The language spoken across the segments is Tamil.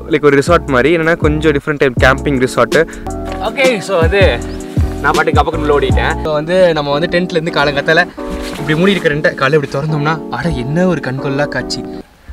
லைக் ஒரு ரிசார்ட் மாதிரி என்னன்னா கொஞ்சம் different type camping resort okay so வந்து நான் பாட்டு கப்பக்குள்ள ஓடிட்டேன் ஸோ வந்து நம்ம வந்து டென்ட்லேருந்து காலங்கத்தால் இப்படி மூடி இருக்கிற டென்ட்டை காலை இப்படி திறந்தோம்னா அட என்ன ஒரு கண்கொள்ளா காட்சி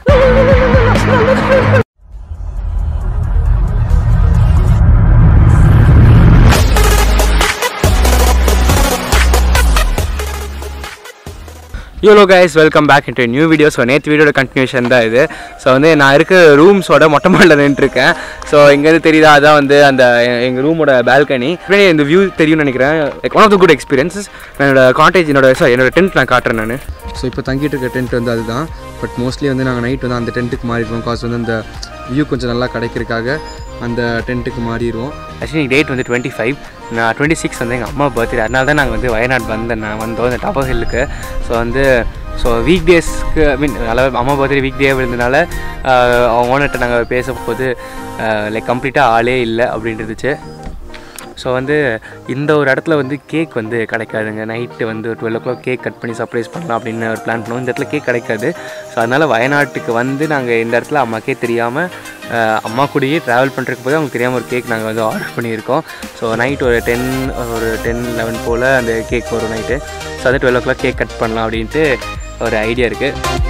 YOLO guys welcome back into new video so நேற்று வீடியோட கண்டினியூஷன் தான் இது ஸோ வந்து நான் இருக்க ரூம்ஸோட மொட்டை மாடியில் நின்றுருக்கேன் ஸோ இங்கேருந்து தெரியுதா அதான் வந்து அந்த எங்கள் ரூமோட பால்கனி இந்த வியூ தெரியும்னு நினைக்கிறேன் like one of the good experiences என்னோட காட்டேஜ் என்னோட சாரி என்னோட டென்ட் நான் காட்டுறேன் நான் ஸோ இப்போ தங்கிட்டு இருக்க டென்ட் வந்து அதுதான் பட் மோஸ்ட்லி வந்து நாங்கள் நைட் வந்து அந்த டென்ட்டுக்கு மாறிடுவோம் காசு வந்து அந்த வியூ கொஞ்சம் நல்லா கிடைக்கிறதுக்காக அந்த டென்ட்டுக்கு மாறிடுவோம் ஆக்சுவலி டேட் வந்து டுவெண்ட்டி ஃபைவ் நான் டுவெண்ட்டி சிக்ஸ் வந்து எங்கள் அம்மா பர்த்டே அதனால தான் நாங்கள் வந்து வயநாடு வந்தேன் நான் வந்தோம் இந்த டபர் ஹில்லுக்கு ஸோ வந்து ஸோ வீக் டேஸ்க்கு ஐ மீன் நல்லா அம்மா பர்த்டே வீக் டே இருந்ததுனால அவங்க ஓனர்கிட்ட நாங்கள் பேசும்போது லைக் கம்ப்ளீட்டாக ஆளே இல்லை அப்படின்ட்டு இருந்துச்சு ஸோ வந்து இந்த ஒரு இடத்துல வந்து கேக் வந்து கிடைக்காதுங்க நைட்டு வந்து twelve o'clock cake cut பண்ணி சர்ப்ரைஸ் பண்ணலாம் அப்படின்னு ஒரு பிளான் பண்ணுவோம் இந்த இடத்துல கேக் கிடைக்காது ஸோ அதனால் வயநாட்டுக்கு வந்து நாங்கள் இந்த இடத்துல அம்மாக்கே தெரியாமல் அம்மா கூடயே ட்ராவல் பண்ணுறதுக்கு போது அவங்களுக்கு தெரியாமல் ஒரு கேக் நாங்கள் வந்து ஆர்டர் பண்ணியிருக்கோம் ஸோ நைட் ஒரு டென் ஒரு டென் லெவன் போல் அந்த கேக் வரும் நைட்டு ஸோ அது twelve o'clock cake cut பண்ணலாம் அப்படின்ட்டு ஒரு ஐடியா இருக்குது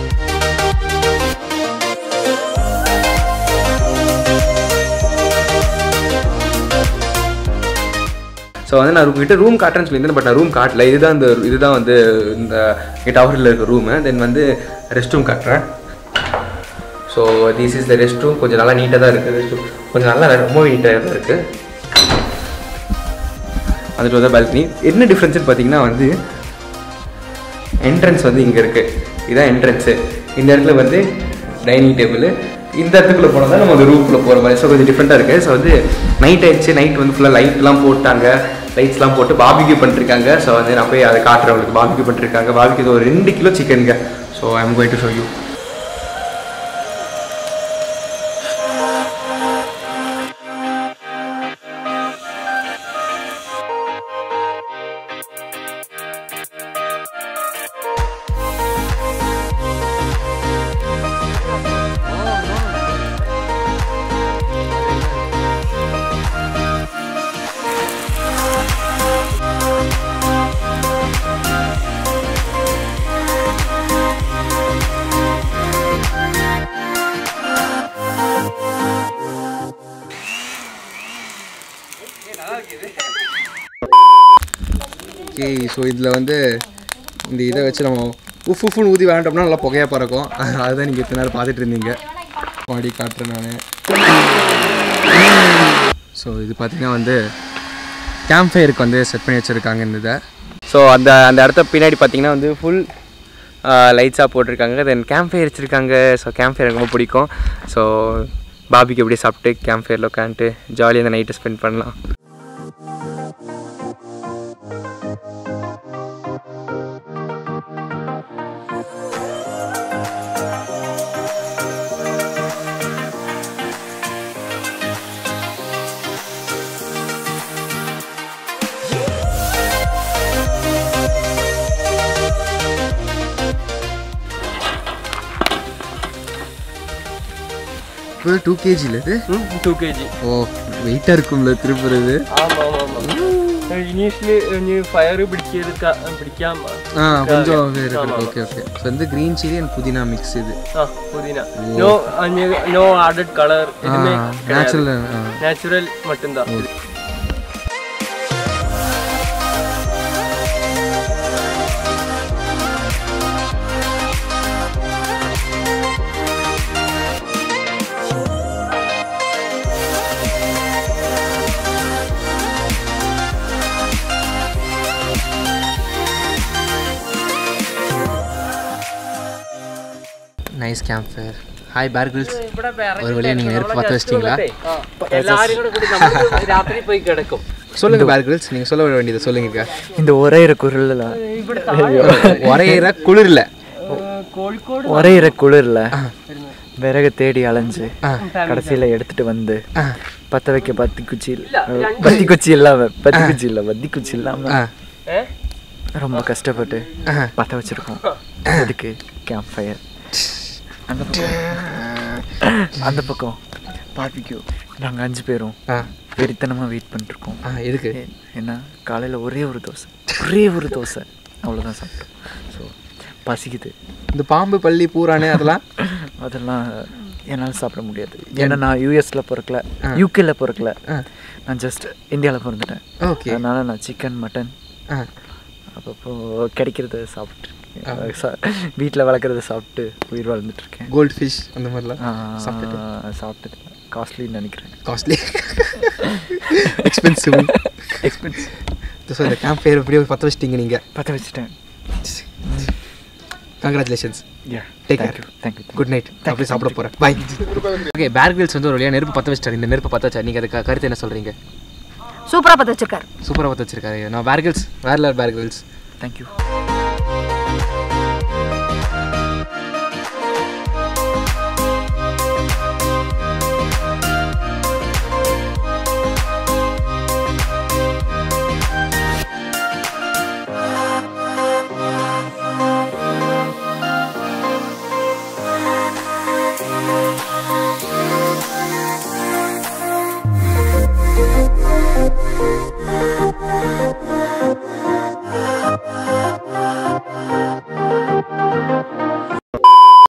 ஸோ வந்து நான் உங்ககிட்ட ரூம் காட்டுறேன்னு சொல்லியிருந்தேன் பட் நான் ரூம் காட்டல இதுதான் இந்த இதுதான் வந்து இந்த டவரில் இருக்க ரூமு தென் வந்து ரெஸ்ட் ரூம் காட்டுறேன் so this is the rest room கொஞ்சம் நல்லா நீட்டாக தான் இருக்குது ரெஸ்ட் ரூம் கொஞ்சம் நல்லா ரொம்ப நீட்டாக தான் இருக்குது அதுக்கு வந்து பால்கனி என்ன டிஃப்ரென்ஸ்னு பார்த்தீங்கன்னா வந்து என்ட்ரன்ஸ் வந்து இங்கே இருக்குது இதுதான் என்ட்ரன்ஸு இந்த இடத்துல வந்து டைனிங் டேபிள் இந்த இடத்துக்குள்ளே போனால் தான் நம்ம அந்த ரூம்குள்ளே போகிற மாதிரி ஸோ கொஞ்சம் டிஃப்ரெண்ட்டாக இருக்குது ஸோ வந்து நைட் ஆயிடுச்சு நைட் வந்து ஃபுல்லாக லைட்லாம் போட்டாங்க லைட்ஸ்லாம் போட்டு பாபிக்யூ பண்ணிருக்காங்க ஸோ வந்து நான் போய் அதை காட்டுறேன் உங்களுக்கு பாபிக்யூ பண்ணிருக்காங்க பாபிக்யூ ஒரு ரெண்டு கிலோ சிக்கனுங்க so I am going to show you okay so இதில் வந்து இந்த இதை வச்சு நம்ம உஃப் உஃப்னு ஊதி வேண்டாம்னா நல்லா புகையாக பறக்கும் அதுதான் நீங்கள் இத்தனை நேரம் பார்த்துட்டு இருந்தீங்க பாடி காட்டுறேன் நான் ஸோ இது பார்த்தீங்கன்னா வந்து கேம்ப் ஃபயருக்கு வந்து செட் பண்ணி வச்சுருக்காங்க இந்த இதை ஸோ அந்த அந்த இடத்த பின்னாடி பார்த்தீங்கன்னா வந்து ஃபுல் லைட்ஸாக போட்டிருக்காங்க தென் கேம்ப் ஃபயர் வச்சுருக்காங்க ஸோ கேம்ப் ஃபயர் எனக்கு ரொம்ப பிடிக்கும் ஸோ பாபிக்கு அப்படியே சாப்பிட்டு கேம்ப் ஃபயரில் உட்காந்துட்டு ஜாலியாக அந்த நைட்டை ஸ்பெண்ட் பண்ணலாம் இப்போ டூ கேஜியில் இது டூ கேஜி ஓ வெயிட்டாக இருக்கும்ல திருப்புறது ஆமாம் ஆமாம் ஆமாம் இனிஷியலி நீ ஃபயர் பிடிக்கிறதுக்கா பிடிக்காம ஆ கொஞ்சம் இருக்கு ஓகே ஓகே ஸோ வந்து green chilli and pudina mix இது ஆ pudina no no added colour எதுவுமே நேச்சுரல் நேச்சுரல் மட்டும்தான் nice camp fire hi Bear Grylls ஒரு வழியாக நீங்கள் நெருப்பு பார்த்து வச்சிட்டிங்களா எல்லாரும் கூட கூடி நம்ம ராத்திரி போய் கிடக்கும் சொல்லுங்கள் பேர் கிரில்ஸ் நீங்கள் சொல்ல வேண்டியதை சொல்லுங்க இந்த ஒரேற குரல்ல ஒரையிற குளிரில் கோழிக்கோடு ஒரேற குளிர்ல விறகு தேடி அலைஞ்சு கடைசியில எடுத்துட்டு வந்து பத்த வைக்க பத்தி குச்சி இல்ல பத்தி குச்சி இல்லாம பத்தி குச்சி இல்ல பத்தி குச்சி இல்லாம ரொம்ப கஷ்டப்பட்டு பத்த வச்சிருக்கோம் அதுக்கு கேம்ப் ஃபயர் அந்த பக்கம் அந்த பக்கம் பார்பிக்யூ நாங்கள் அஞ்சு பேரும் ஆ வெறித்தனமாக வெயிட் பண்ணிட்டுருக்கோம் ஆ எதுக்கு ஏன்னா காலையில் ஒரே ஒரு தோசை ஒரே ஒரு தோசை அவ்வளோதான் சாப்பிட்டோம் ஸோ பசிக்குது இந்த பாம்பு பள்ளி பூரானே அதெல்லாம் அதெல்லாம் என்னால் சாப்பிட முடியாது ஏன்னா நான் யூஎஸில் பிறக்கல யூகேல பிறக்கல நான் ஜஸ்ட் இந்தியாவில் பிறந்துட்டேன் ஓகே அதனால் நான் சிக்கன் மட்டன் ஆ அப்பப்போ கிடைக்கிறத சாப்பிட்டு வீட்டில் வளர்க்குறத சாப்பிட்டு உயிர் வாழ்ந்துட்டு இருக்கேன் கோல்ட் ஃபிஷ் அந்த மாதிரிலாம் சாப்பிட்டுட்டு சாப்பிட்டது காஸ்ட்லின்னு நினைக்கிறேன் காஸ்ட்லி எக்ஸ்பென்சிவ் எக்ஸ்பென்ஸ் ஸோ இந்த கேம்ப் ஃபயர் எப்படியோ பற்ற வச்சிட்டீங்க நீங்கள் பற்ற வச்சுட்டேன் congratulations yeah Take thank you thank you good night அப்படியே சாப்பிட போகிறேன் பாய் ஓகே பேர்கில்ஸ் வந்து ஒரு வழியாக நெருப்பு பற்ற வச்சிட்டாரு இந்த நெருப்பு பற்ற வச்சா நீங்கள் அதுக்கு கருத்து என்ன சொல்கிறீங்க சூப்பரா பத்த வச்சிருக்காரு சூப்பராக பற்ற வச்சிருக்காரு நான் பேர்கில்ஸ் வேற பேர்கில்ஸ் தேங்க்யூ